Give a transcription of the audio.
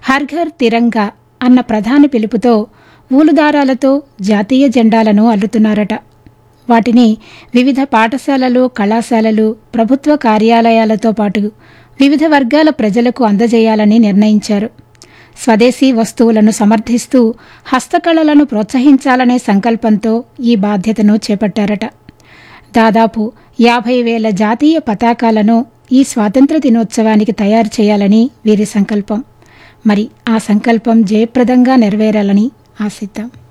her Ghar తిరంగా అన్న ప్రధాన పిలుపుతో ఊలుదారాలతో జాతీయ జెండాలను అల్లుతున్నారట వాటిని వివిధ పాఠశాలలు కళాశాలలు ప్రభుత్వ కార్యాలయాలతో పాటు వివిధ వర్గాల ప్రజలకు అందజేయాలని నిర్ణయించారు స్వదేశీ వస్తువులను సమర్థిస్తూ హస్తకళలను ప్రోత్సహించాలనే సంకల్పంతో ఈ బాధ్యతను చేపట్టారట దాదాపు యాభై వేల జాతీయ పతాకాలను ఈ స్వాతంత్ర దినోత్సవానికి తయారు చేయాలని వీరి సంకల్పం మరి ఆ సంకల్పం జయప్రదంగా నెరవేరాలని ఆశిద్దాం